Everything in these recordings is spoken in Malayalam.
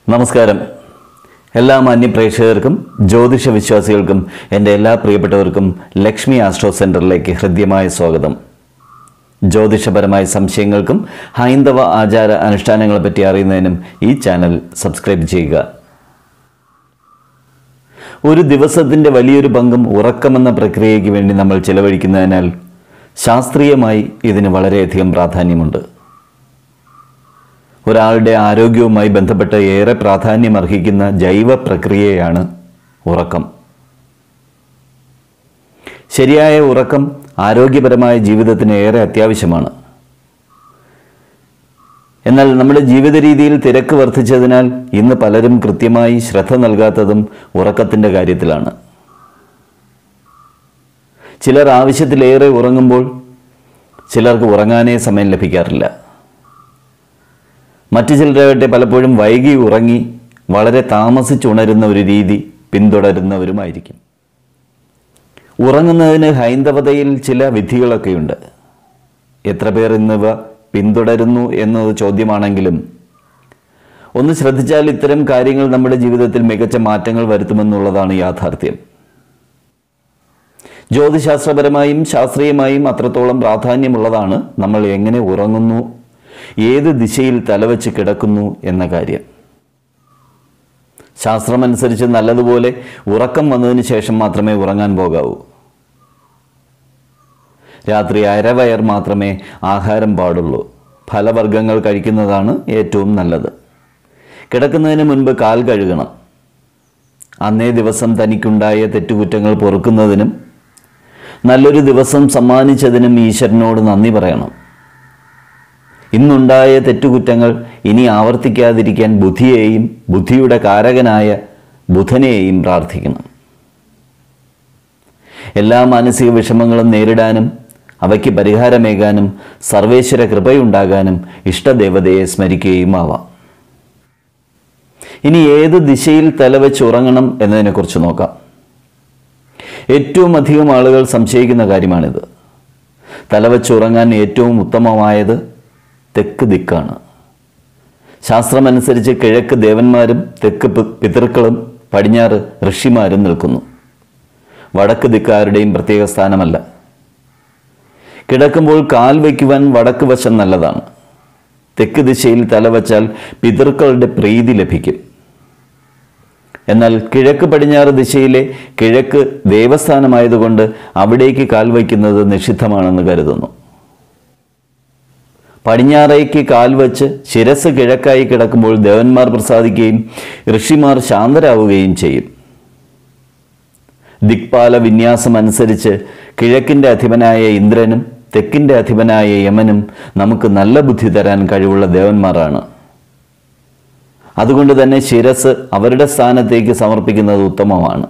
നമസ്കാരം എല്ലാ മാന്യപ്രേക്ഷകർക്കും ജ്യോതിഷ വിശ്വാസികൾക്കും എൻ്റെ എല്ലാ പ്രിയപ്പെട്ടവർക്കും ലക്ഷ്മി ആസ്ട്രോ സെൻറ്ററിലേക്ക് ഹൃദ്യമായ സ്വാഗതം ജ്യോതിഷപരമായ സംശയങ്ങൾക്കും ഹൈന്ദവ ആചാര അനുഷ്ഠാനങ്ങളെ പറ്റി അറിയുന്നതിനും ഈ ചാനൽ സബ്സ്ക്രൈബ് ചെയ്യുക ഒരു ദിവസത്തിൻ്റെ വലിയൊരു പങ്കും ഉറക്കമെന്ന പ്രക്രിയയ്ക്ക് വേണ്ടി നമ്മൾ ചിലവഴിക്കുന്നതിനാൽ ശാസ്ത്രീയമായി ഇതിന് വളരെയധികം പ്രാധാന്യമുണ്ട് ഒരാളുടെ ആരോഗ്യവുമായി ബന്ധപ്പെട്ട് ഏറെ പ്രാധാന്യം അർഹിക്കുന്ന ജൈവ പ്രക്രിയയാണ് ഉറക്കം ശരിയായ ഉറക്കം ആരോഗ്യപരമായ ജീവിതത്തിന് ഏറെ അത്യാവശ്യമാണ് എന്നാൽ നമ്മുടെ ജീവിത രീതിയിൽ തിരക്ക് വർദ്ധിച്ചതിനാൽ ഇന്ന് പലരും കൃത്യമായി ശ്രദ്ധ നൽകാത്തതും ഉറക്കത്തിൻ്റെ കാര്യത്തിലാണ് ചിലർ ആവശ്യത്തിലേറെ ഉറങ്ങുമ്പോൾ ചിലർക്ക് ഉറങ്ങാനേ സമയം ലഭിക്കാറില്ല മറ്റു ചിലരാകട്ടെ പലപ്പോഴും വൈകി ഉറങ്ങി വളരെ താമസിച്ചുണരുന്ന ഒരു രീതി പിന്തുടരുന്നവരുമായിരിക്കും ഉറങ്ങുന്നതിന് ഹൈന്ദവതയിൽ ചില വിധികളൊക്കെയുണ്ട് എത്ര പേർ ഇന്നിവ പിന്തുടരുന്നു എന്നത് ചോദ്യമാണെങ്കിലും ഒന്ന് ശ്രദ്ധിച്ചാൽ ഇത്തരം കാര്യങ്ങൾ നമ്മുടെ ജീവിതത്തിൽ മികച്ച മാറ്റങ്ങൾ വരുത്തുമെന്നുള്ളതാണ് യാഥാർത്ഥ്യം ജ്യോതിശാസ്ത്രപരമായും ശാസ്ത്രീയമായും അത്രത്തോളം പ്രാധാന്യമുള്ളതാണ് നമ്മൾ എങ്ങനെ ഉറങ്ങുന്നു ഏത് ദിശയിൽ തലവെച്ച് കിടക്കുന്നു എന്ന കാര്യം ശാസ്ത്രമനുസരിച്ച് നല്ലതുപോലെ ഉറക്കം വന്നതിന് ശേഷം മാത്രമേ ഉറങ്ങാൻ പോകാവൂ രാത്രി അരവയർ മാത്രമേ ആഹാരം പാടുള്ളൂ ഫലവർഗ്ഗങ്ങൾ കഴിക്കുന്നതാണ് ഏറ്റവും നല്ലത് കിടക്കുന്നതിന് മുൻപ് കാൽ കഴുകണം അന്നേ ദിവസം തനിക്കുണ്ടായ തെറ്റുകുറ്റങ്ങൾ പൊറുക്കുന്നതിനും നല്ലൊരു ദിവസം സമ്മാനിച്ചതിനും ഈശ്വരനോട് നന്ദി പറയണം ഇന്നുണ്ടായ തെറ്റുകുറ്റങ്ങൾ ഇനി ആവർത്തിക്കാതിരിക്കാൻ ബുദ്ധിയെയും ബുദ്ധിയുടെ കാരകനായ ബുധനെയും പ്രാർത്ഥിക്കണം എല്ലാ മാനസിക വിഷമങ്ങളും നേരിടാനും അവയ്ക്ക് പരിഹാരമേകാനും സർവേശ്വര കൃപയുണ്ടാകാനും ഇഷ്ടദേവതയെ സ്മരിക്കുകയും ആവാം ഇനി ഏത് ദിശയിൽ തലവെച്ച് ഉറങ്ങണം എന്നതിനെക്കുറിച്ച് നോക്കാം ഏറ്റവും അധികം ആളുകൾ സംശയിക്കുന്ന കാര്യമാണിത് തലവെച്ച് ഉറങ്ങാൻ ഏറ്റവും ഉത്തമമായത് തെക്ക് ദിക്കാണ് ശാസ്ത്രമനുസരിച്ച് കിഴക്ക് ദേവന്മാരും തെക്ക് പി- പിതൃക്കളും പടിഞ്ഞാറ് ഋഷിമാരും നിൽക്കുന്നു വടക്ക് ദിക്കാരുടെയും പ്രത്യേക സ്ഥാനമല്ല കിടക്കുമ്പോൾ കാൽ വയ്ക്കുവാൻ വടക്ക് വശം നല്ലതാണ് തെക്ക് ദിശയിൽ തലവച്ചാൽ പിതൃക്കളുടെ പ്രീതി ലഭിക്കും എന്നാൽ കിഴക്ക് പടിഞ്ഞാറ് ദിശയിലെ കിഴക്ക് ദേവസ്ഥാനമായതുകൊണ്ട് അവിടേക്ക് കാൽ വയ്ക്കുന്നത് നിഷിദ്ധമാണെന്ന് കരുതുന്നു പടിഞ്ഞാറേക്ക് കാൽ വച്ച് ശിരസ് കിഴക്കായി കിടക്കുമ്പോൾ ദേവന്മാർ പ്രസാദിക്കുകയും ഋഷിമാർ ശാന്തരാവുകയും ചെയ്യും ദിക്പാല വിന്യാസം അനുസരിച്ച് കിഴക്കിൻ്റെ അധിപനായ ഇന്ദ്രനും തെക്കിൻ്റെ അധിപനായ യമനും നമുക്ക് നല്ല ബുദ്ധി തരാൻ കഴിവുള്ള ദേവന്മാരാണ് അതുകൊണ്ട് തന്നെ ശിരസ് അവരുടെ സ്ഥാനത്തേക്ക് സമർപ്പിക്കുന്നത് ഉത്തമമാണ്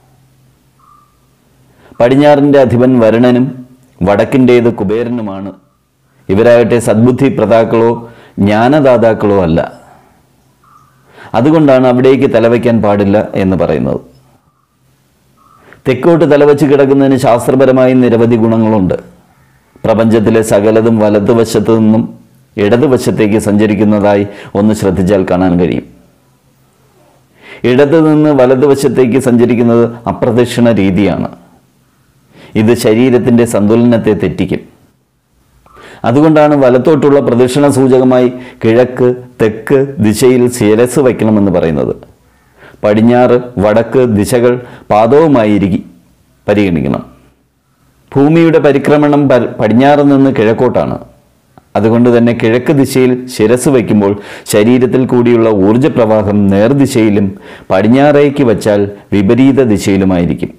പടിഞ്ഞാറിൻ്റെ അധിപൻ വരുണനും വടക്കിൻ്റേത് കുബേരനുമാണ് ഇവരാകട്ടെ സദ്ബുദ്ധി പ്രദാക്കളോ ജ്ഞാനദാതാക്കളോ അല്ല അതുകൊണ്ടാണ് അവിടേക്ക് തലവയ്ക്കാൻ പാടില്ല എന്ന് പറയുന്നത് തെക്കോട്ട് തലവച്ച് കിടക്കുന്നതിന് ശാസ്ത്രപരമായി നിരവധി ഗുണങ്ങളുണ്ട് പ്രപഞ്ചത്തിലെ സകലതും വലതുവശത്തു നിന്നും ഇടതുവശത്തേക്ക് സഞ്ചരിക്കുന്നതായി ഒന്ന് ശ്രദ്ധിച്ചാൽ കാണാൻ കഴിയും ഇടതു നിന്ന് വലതുവശത്തേക്ക് സഞ്ചരിക്കുന്നത് അപ്രദക്ഷിണ രീതിയാണ് ഇത് ശരീരത്തിൻ്റെ സന്തുലനത്തെ തെറ്റിക്കും അതുകൊണ്ടാണ് വലത്തോട്ടുള്ള പ്രദക്ഷിണ സൂചകമായി കിഴക്ക് തെക്ക് ദിശയിൽ ശിരസ് വയ്ക്കണമെന്ന് പറയുന്നത് പടിഞ്ഞാറ് വടക്ക് ദിശകൾ പാദവുമായി ഇരിക്കി പരിഗണിക്കണം ഭൂമിയുടെ പരിക്രമണം പ- പടിഞ്ഞാറ് നിന്ന് കിഴക്കോട്ടാണ് അതുകൊണ്ട് തന്നെ കിഴക്ക് ദിശയിൽ ശിരസ് വയ്ക്കുമ്പോൾ ശരീരത്തിൽ കൂടിയുള്ള ഊർജപ്രവാഹം നേർദിശയിലും പടിഞ്ഞാറേക്ക് വച്ചാൽ വിപരീത ദിശയിലുമായിരിക്കും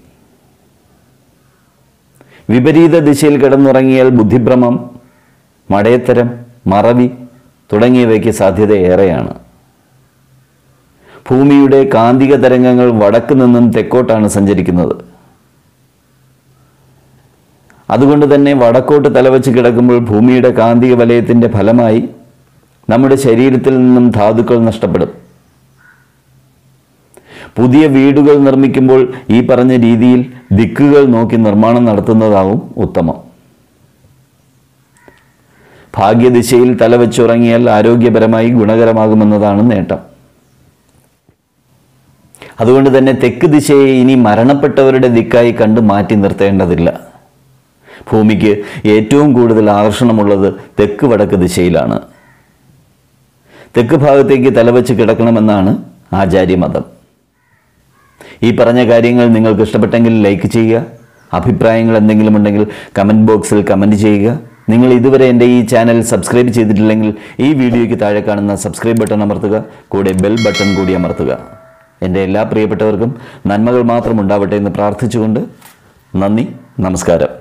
വിപരീത ദിശയിൽ കിടന്നുറങ്ങിയാൽ ബുദ്ധിഭ്രമം മടയത്തരം മറവി തുടങ്ങിയവയ്ക്ക് സാധ്യത ഏറെയാണ് ഭൂമിയുടെ കാന്തിക തരംഗങ്ങൾ വടക്ക് നിന്നും തെക്കോട്ടാണ് സഞ്ചരിക്കുന്നത് അതുകൊണ്ട് തന്നെ വടക്കോട്ട് തലവച്ച് കിടക്കുമ്പോൾ ഭൂമിയുടെ കാന്തിക വലയത്തിൻ്റെ ഫലമായി നമ്മുടെ ശരീരത്തിൽ നിന്നും ധാതുക്കൾ നഷ്ടപ്പെടും പുതിയ വീടുകൾ നിർമ്മിക്കുമ്പോൾ ഈ പറഞ്ഞ രീതിയിൽ ദിക്കുകൾ നോക്കി നിർമ്മാണം നടത്തുന്നതാവും ഉത്തമം ഭാഗ്യദിശയിൽ തലവെച്ചുറങ്ങിയാൽ ആരോഗ്യപരമായി ഗുണകരമാകുമെന്നതാണ് നേട്ടം അതുകൊണ്ട് തന്നെ തെക്ക് ദിശയെ ഇനി മരണപ്പെട്ടവരുടെ ദിക്കായി കണ്ട് മാറ്റി നിർത്തേണ്ടതില്ല ഭൂമിക്ക് ഏറ്റവും കൂടുതൽ ആകർഷണമുള്ളത് തെക്ക് വടക്ക് ദിശയിലാണ് തെക്ക് ഭാഗത്തേക്ക് തലവെച്ച് കിടക്കണമെന്നാണ് ആചാര്യമതം ഈ പറഞ്ഞ കാര്യങ്ങൾ നിങ്ങൾക്ക് ഇഷ്ടപ്പെട്ടെങ്കിൽ ലൈക്ക് ചെയ്യുക അഭിപ്രായങ്ങൾ എന്തെങ്കിലും ഉണ്ടെങ്കിൽ കമൻറ്റ് ബോക്സിൽ കമൻറ്റ് ചെയ്യുക നിങ്ങൾ ഇതുവരെ എൻ്റെ ഈ ചാനൽ സബ്സ്ക്രൈബ് ചെയ്തിട്ടില്ലെങ്കിൽ ഈ വീഡിയോയ്ക്ക് താഴെ കാണുന്ന സബ്സ്ക്രൈബ് ബട്ടൺ അമർത്തുക കൂടെ ബെൽ ബട്ടൺ കൂടി അമർത്തുക എൻ്റെ എല്ലാ പ്രിയപ്പെട്ടവർക്കും നന്മകൾ മാത്രം ഉണ്ടാവട്ടെ എന്ന് പ്രാർത്ഥിച്ചുകൊണ്ട് നന്ദി നമസ്കാരം